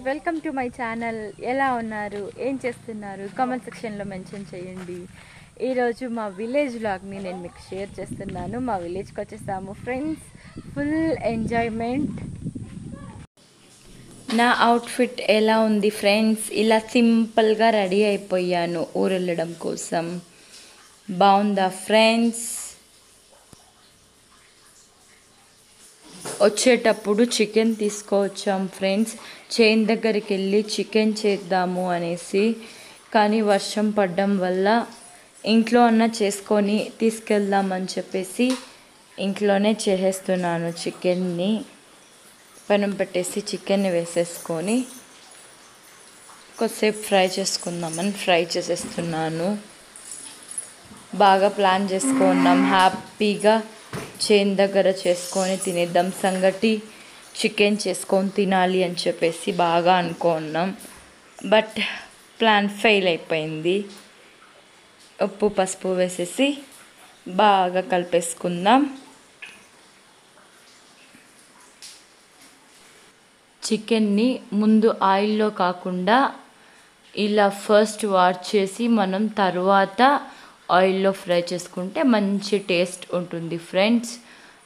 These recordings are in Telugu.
వెల్కమ్ టు మై ఛానల్ ఎలా ఉన్నారు ఏం చేస్తున్నారు కామెంట్ సెక్షన్లో మెన్షన్ చేయండి ఈరోజు మా విలేజ్ వ్లాగ్ని నేను మీకు షేర్ చేస్తున్నాను మా విలేజ్కి వచ్చేసాము ఫ్రెండ్స్ ఫుల్ ఎంజాయ్మెంట్ నా అవుట్ఫిట్ ఎలా ఉంది ఫ్రెండ్స్ ఇలా సింపుల్గా రెడీ అయిపోయాను ఊరు వెళ్ళడం కోసం బాగుందా ఫ్రెండ్స్ వచ్చేటప్పుడు చికెన్ తీసుకువచ్చాం ఫ్రెండ్స్ చైన్ దగ్గరికి వెళ్ళి చికెన్ చేద్దాము అనేసి కానీ వర్షం పడడం వల్ల ఇంట్లో అన్న చేసుకొని తీసుకెళ్దామని చెప్పేసి ఇంట్లోనే చేసేస్తున్నాను చికెన్ని పెనం పెట్టేసి చికెన్ని వేసేసుకొని కొద్దిసేపు ఫ్రై చేసుకుందామని ఫ్రై చేసేస్తున్నాను బాగా ప్లాన్ చేసుకున్నాం హ్యాపీగా చేన్ దగ్గర చేసుకొని తినేద్దాం సంగటి చికెన్ చేసుకొని తినాలి అని చెప్పేసి బాగా అనుకున్నాం బట్ ప్లాన్ ఫెయిల్ అయిపోయింది ఉప్పు పసుపు వేసేసి బాగా కలిపేసుకుందాం చికెన్ని ముందు ఆయిల్లో కాకుండా ఇలా ఫస్ట్ వాష్ చేసి మనం తర్వాత ఆయిల్లో ఫ్రై చేసుకుంటే మంచి టేస్ట్ ఉంటుంది ఫ్రెండ్స్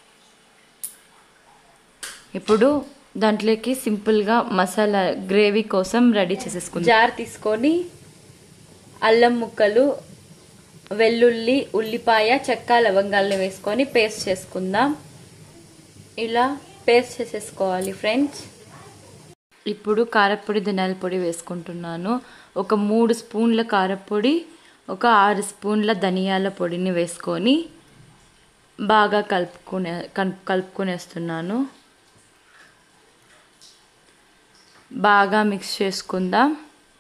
ఇప్పుడు దాంట్లోకి సింపుల్గా మసాలా గ్రేవీ కోసం రెడీ చేసేసుకుందాం జార్ తీసుకొని అల్లం ముక్కలు వెల్లుల్లి ఉల్లిపాయ చెక్క లవంగాలను వేసుకొని పేస్ట్ చేసుకుందాం ఇలా పేస్ట్ చేసేసుకోవాలి ఫ్రెండ్స్ ఇప్పుడు కారపొడి ధనియాల పొడి వేసుకుంటున్నాను ఒక మూడు స్పూన్ల కారపొడి ఒక ఆరు స్పూన్ల ధనియాల పొడిని వేసుకొని బాగా కలుపుకునే కలుపుకునేస్తున్నాను బాగా మిక్స్ చేసుకుందాం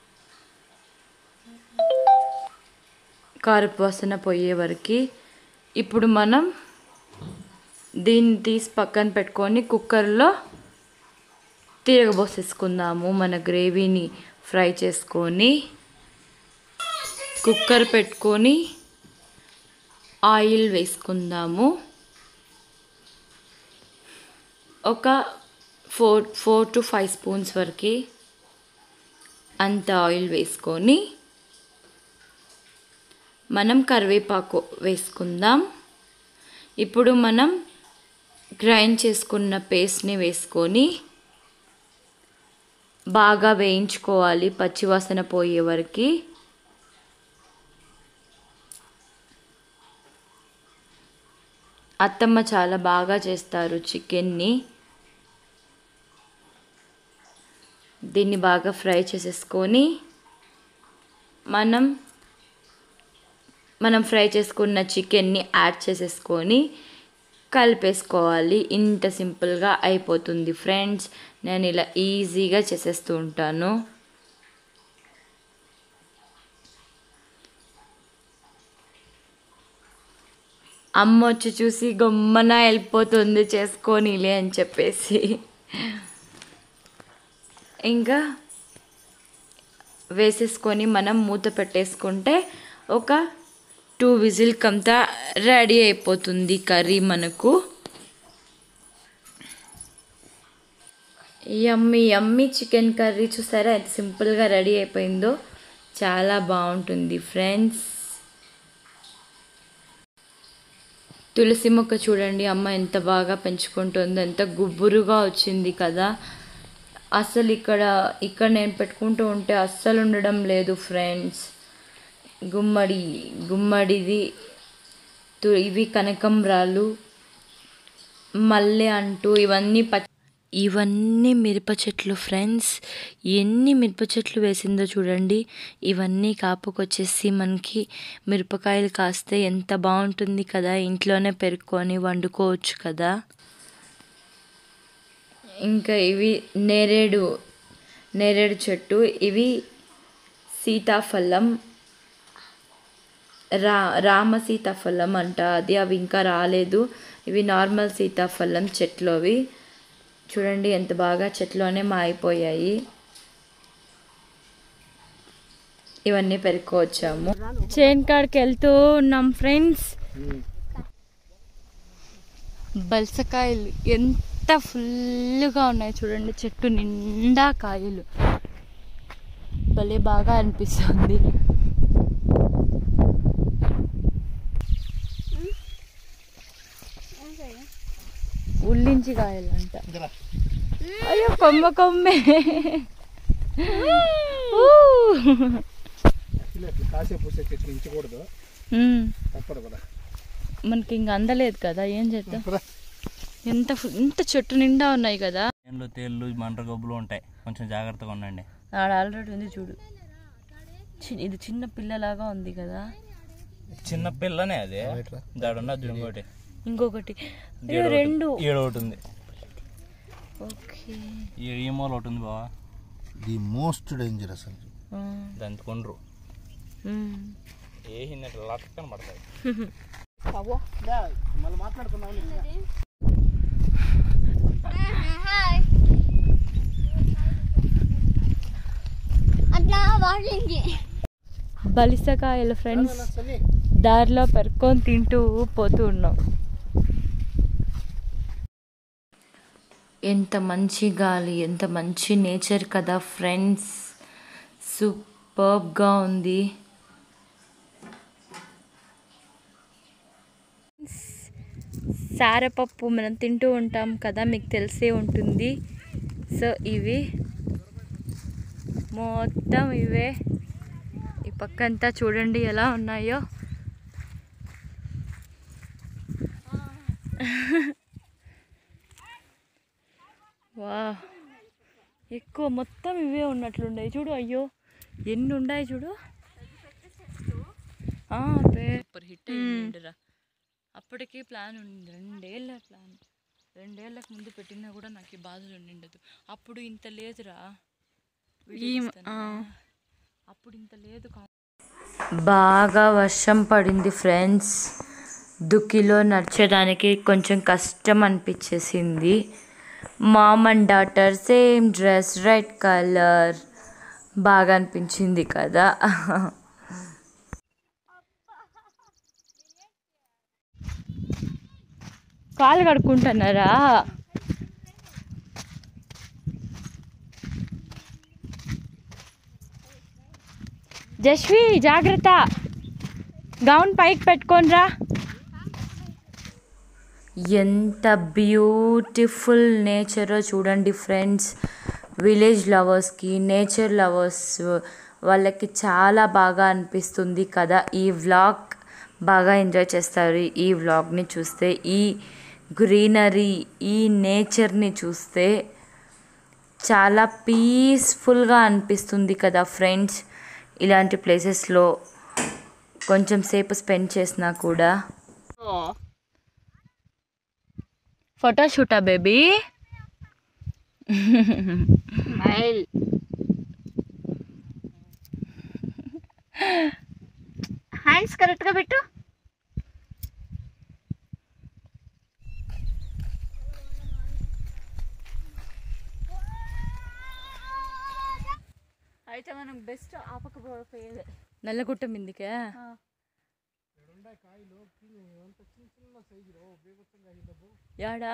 కారపు వాసన పోయే వరకు ఇప్పుడు మనం దీన్ని తీసి పక్కన పెట్టుకొని కుక్కర్లో తిరగబోసేసుకుందాము మన గ్రేవీని ఫ్రై చేసుకొని కుక్కర్ పెట్టుకొని ఆయిల్ వేసుకుందాము ఒక four four to five spoons వరకు అంత ఆయిల్ వేసుకొని మనం కరివేపాకు వేసుకుందాం ఇప్పుడు మనం గ్రైండ్ చేసుకున్న పేస్ట్ని వేసుకొని బాగా వేయించుకోవాలి పచ్చివాసన పోయే వరకు అత్తమ్మ చాలా బాగా చేస్తారు చికెన్ని దీన్ని బాగా ఫ్రై చేసేసుకొని మనం మనం ఫ్రై చేసుకున్న చికెన్ని యాడ్ చేసేసుకొని కలిపేసుకోవాలి ఇంత సింపుల్గా అయిపోతుంది ఫ్రెండ్స్ నేను ఇలా ఈజీగా చేసేస్తూ ఉంటాను అమ్మ వచ్చి చూసి గమ్మన వెళ్ళిపోతుంది చేసుకోనిలే అని చెప్పేసి ఇంకా వేసేసుకొని మనం మూత పెట్టేసుకుంటే ఒక టూ విజిల్ కంతా రెడీ అయిపోతుంది కర్రీ మనకు యమ్మీ యమ్మీ చికెన్ కర్రీ చూసారా ఎంత సింపుల్గా రెడీ అయిపోయిందో చాలా బాగుంటుంది ఫ్రెండ్స్ తులసి మొక్క చూడండి అమ్మ ఎంత బాగా పెంచుకుంటుందో ఎంత గుబురుగా వచ్చింది కదా అసలు ఇక్కడ ఇక్కడ నేను పెట్టుకుంటూ ఉంటే అస్సలు ఉండడం లేదు ఫ్రెండ్స్ గుమ్మడి గుమ్మడిది ఇవి కనకంబరాలు మల్లె అంటూ ఇవన్నీ ప ఇవన్నీ మిరప చెట్లు ఫ్రెండ్స్ ఎన్ని మిరప చెట్లు వేసిందో చూడండి ఇవన్నీ కాపుకొచ్చేసి మనకి మిరపకాయలు కాస్తే ఎంత బాగుంటుంది కదా ఇంట్లోనే పెరుక్కొని వండుకోవచ్చు కదా ఇంకా ఇవి నేరేడు నేరేడు చెట్టు ఇవి సీతాఫలం రా రామ సీతాఫలం అంట అది అవి ఇంకా రాలేదు ఇవి నార్మల్ సీతాఫలం చెట్లు అవి చూడండి ఎంత బాగా చెట్లోనే మాయిపోయాయి ఇవన్నీ పెరుక్కోవచ్చాము చైన్ కాడికి వెళ్తూ ఉన్నాం ఫ్రెండ్స్ బల్సకాయలు ఎంత ఫుల్గా ఉన్నాయి చూడండి చెట్టు నిండా కాయలు భలే బాగా అనిపిస్తుంది ఉల్లించి కాయాలంట అయ్యో కొమ్మ కొమ్మే ఊ. ఇలా ఇట్లా కాసేపు పూసే చెట్లు ఇంచకూడదు ఉమ్. తప్పదు కదా మనకి ఇంక అందలేదు కదా ఏం చేద్దాం పద. ఎంత ఫు- ఇంత చెట్టు నిండా ఉన్నాయి కదా తేళ్ళు తేళ్ళు మండ్ర గబ్బులు ఉంటాయి కొంచెం జాగ్రత్తగా ఉండండి ఆడ ఆల్రెడీ ఉంది చూడు చి- ఇది చిన్న పిల్లలాగా ఉంది కదా చిన్న పిల్లనే అది దాడున్న ఇంకోటి ఇంకొకటి అయ్యో, రెండు ఏడు ఒకటి ఉంది ఓకే ఈ- ఈ మూల ఒకటి ఉంది బావా ది మోస్ట్ డేంజరస్ అని ఆ, దాని కొండ్రు ఉమ్. ఏ హిన్నట్టు లక్కన పడతాయి మళ్ళీ మాట్లాడుకున్నాం అట్లా వాళ్ళకి బలిసకాయలు ఫ్రెండ్స్ దారిలో పెరుక్కొని తింటూ పోతూ ఉన్నాం ఎంత మంచి గాలి ఎంత మంచి నేచర్ కదా ఫ్రెండ్స్ సూపర్బ్గా ఉంది సారపప్పు మనం తింటూ ఉంటాం కదా మీకు తెలిసే ఉంటుంది సో ఇవి మొత్తం ఇవే ఈ పక్కంతా చూడండి ఎలా ఉన్నాయో వా ఎక్కువ మొత్తం ఇవే ఉన్నట్లున్నాయి చూడు అయ్యో ఎన్ని ఉన్నాయి చూడు ఆ, సూపర్ హిట్ అయ్యిందిరా అప్పటికి ప్లాన్ ఉంది రెండేళ్ళ ప్లాన్ రెండేళ్ళకి ముందు పెట్టినా కూడా నాకు ఈ బాధలు ఉండిండదు అప్పుడు ఇంత లేదురా వీడియో తీస్తాను. అప్పుడు ఇంత లేదు బాగా వర్షం పడింది ఫ్రెండ్స్ దుక్కిలో నడిచడానికి కొంచెం కష్టం అనిపించేసింది mom and daughter same dress red colour బాగా అనిపించింది కదా కాలు కడుక్కుంటున్నారా జస్వి జాగ్రత్త గౌన్ పైకి పెట్టుకోనరా ఎంత బ్యూటిఫుల్ నేచరో చూడండి ఫ్రెండ్స్ విలేజ్ లవర్స్కి నేచర్ లవర్స్ వాళ్ళకి చాలా బాగా అనిపిస్తుంది కదా ఈ వ్లాగ్ బాగా ఎంజాయ్ చేస్తారు ఈ వ్లాగ్ని చూస్తే ఈ గ్రీనరీ ఈ నేచర్ని చూస్తే చాలా పీస్ఫుల్గా అనిపిస్తుంది కదా ఫ్రెండ్స్ ఇలాంటి ప్లేసెస్లో కొంచెం సేపు స్పెండ్ చేసినా కూడా ఫోటోషూటా బేబీ హ్యాండ్స్ కరెక్ట్ గా పెట్టు అయితే మనం బెస్ట్ ఆపకపోయేది నల్లగుట్ట మిందికా యాడా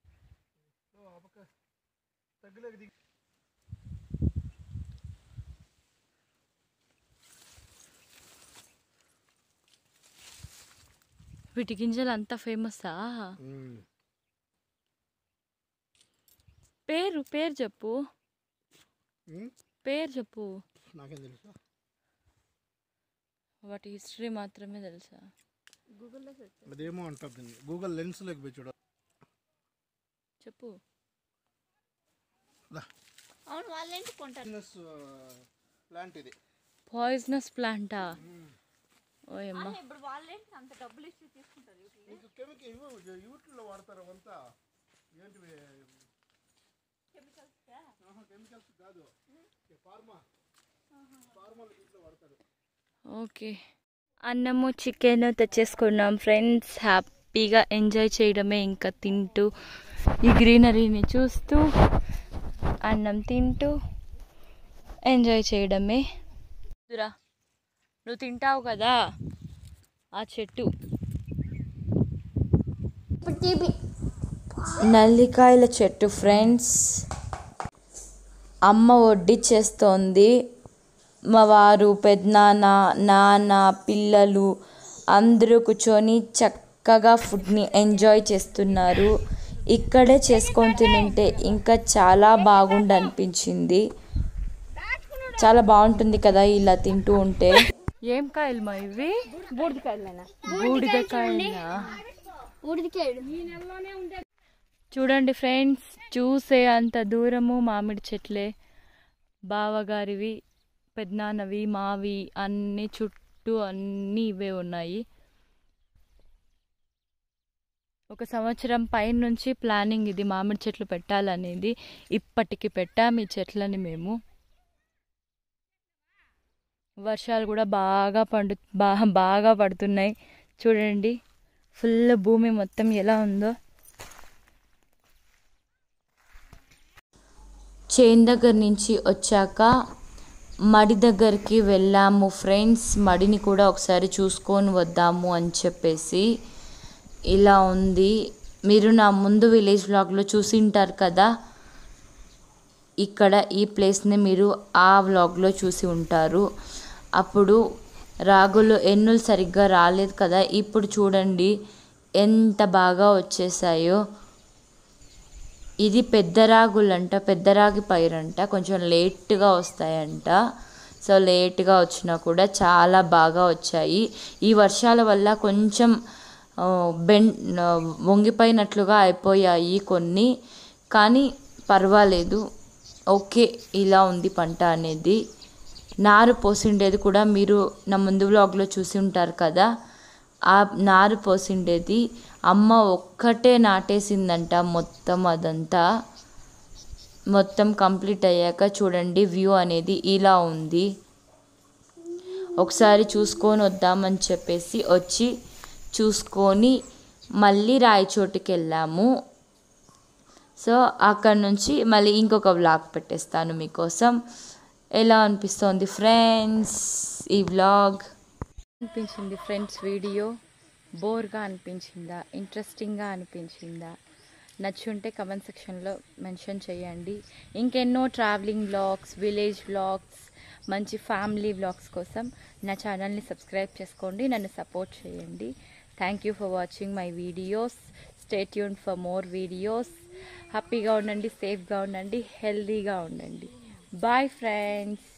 వీటి గింజలు అంత ఫేమస్సా పేరు పేరు చెప్పు పేరు చెప్పు నాకేం తెలుసు వాటి హిస్టరీ మాత్రమే తెలుసా అదేమో అంటారు దీన్ని గూగుల్ లెన్స్లోకి పోయి చూడ చెప్పు అవును వాళ్ళేంటి కొంటారు ప్లాంట్ ఇది పాయిజనస్ ప్లాంటా ఓయమ్మా ఇప్పుడు వాళ్ళేంటి అంత డబ్బులు ఇచ్చి తీసుకుంటారు మీకు కెమికల్ ఇవి యూట్యూబ్లో వాడతారు అవంతా ఏంటివి కెమికల్స్ కాదు ఫార్మా ఫార్మల్ ఇంట్లో వాడతారు ఓకే అన్నము చికెన్ తెచ్చేసుకున్నాం ఫ్రెండ్స్ హ్యాపీగా ఎంజాయ్ చేయడమే ఇంకా తింటూ ఈ గ్రీనరీని చూస్తూ అన్నం తింటూ ఎంజాయ్ చేయడమే దురా నువ్వు తింటావు కదా ఆ చెట్టు ఇప్పుడు టీవీ నల్లికాయల చెట్టు ఫ్రెండ్స్ అమ్మ వడ్డిచ్చేస్తోంది మా వారు పెద్దనాన్న నాన్న పిల్లలు అందరూ కూర్చొని చక్కగా ఫుడ్ని ఎంజాయ్ చేస్తున్నారు ఇక్కడే చేసుకొని తింటే ఇంకా చాలా బాగుండు అనిపించింది చాలా బాగుంటుంది కదా ఇలా తింటూ ఉంటే ఏం కాయలు మా ఇవి బూడిదకాయలైనా బూడిదకాయలా బూడిదకాయలు చూడండి ఫ్రెండ్స్ చూసే అంత దూరము మామిడి చెట్లే బావగారివి పెద్దనాన్నవి మావి అన్ని చుట్టూ అన్నీ ఇవే ఉన్నాయి ఒక సంవత్సరం పైన నుంచి ప్లానింగ్ ఇది మామిడి చెట్లు పెట్టాలనేది ఇప్పటికి పెట్టాము ఈ చెట్లని మేము వర్షాలు కూడా బాగా పండు బా బాగా పడుతున్నాయి చూడండి ఫుల్ భూమి మొత్తం ఎలా ఉందో చేన్ దగ్గర నుంచి వచ్చాక మడి దగ్గరికి వెళ్ళాము ఫ్రెండ్స్ మడిని కూడా ఒకసారి చూసుకొని వద్దాము అని చెప్పేసి ఇలా ఉంది మీరు నా ముందు విలేజ్ వ్లాగ్లో చూసింటారు కదా ఇక్కడ ఈ ప్లేస్ని మీరు ఆ వ్లాగ్లో చూసి ఉంటారు అప్పుడు రాగులు ఎన్నులు సరిగ్గా రాలేదు కదా ఇప్పుడు చూడండి ఎంత బాగా వచ్చేసాయో ఇది పెద్ద రాగులంట పెద్ద రాగి పైరంట కొంచెం లేట్గా వస్తాయంట సో లేట్గా వచ్చినా కూడా చాలా బాగా వచ్చాయి ఈ వర్షాల వల్ల కొంచెం ఆ, బెన్ ఆ, వంగిపోయినట్లుగా అయిపోయాయి కొన్ని కానీ పర్వాలేదు ఓకే ఇలా ఉంది పంట అనేది నారు పోసిండేది కూడా మీరు నా ముందు వ్లాగ్లో చూసి ఉంటారు కదా ఆ నారు పోసిండేది అమ్మ ఒక్కటే నాటేసిందంట మొత్తం అదంతా మొత్తం కంప్లీట్ అయ్యాక చూడండి వ్యూ అనేది ఇలా ఉంది ఒకసారి చూసుకొని వద్దామని చెప్పేసి వచ్చి చూసుకొని మళ్ళీ రాయచోటికి వెళ్ళాము సో అక్కడ నుంచి మళ్ళీ ఇంకొక వ్లాగ్ పెట్టేస్తాను మీకోసం ఎలా అనిపిస్తోంది ఫ్రెండ్స్ ఈ వ్లాగ్ అనిపించింది ఫ్రెండ్స్ వీడియో బోర్గా అనిపించిందా ఇంట్రెస్టింగ్గా అనిపించిందా నచ్చుంటే కమెంట్ సెక్షన్లో మెన్షన్ చేయండి ఇంకెన్నో ట్రావెలింగ్ వ్లాగ్స్ విలేజ్ వ్లాగ్స్ మంచి ఫ్యామిలీ వ్లాగ్స్ కోసం నా ఛానల్ని సబ్స్క్రైబ్ చేసుకోండి నన్ను సపోర్ట్ చేయండి thank you for watching my videos stay tune for more videos హ్యాపీగా ఉండండి సేఫ్గా ఉండండి హెల్దీగా ఉండండి బాయ్ ఫ్రెండ్స్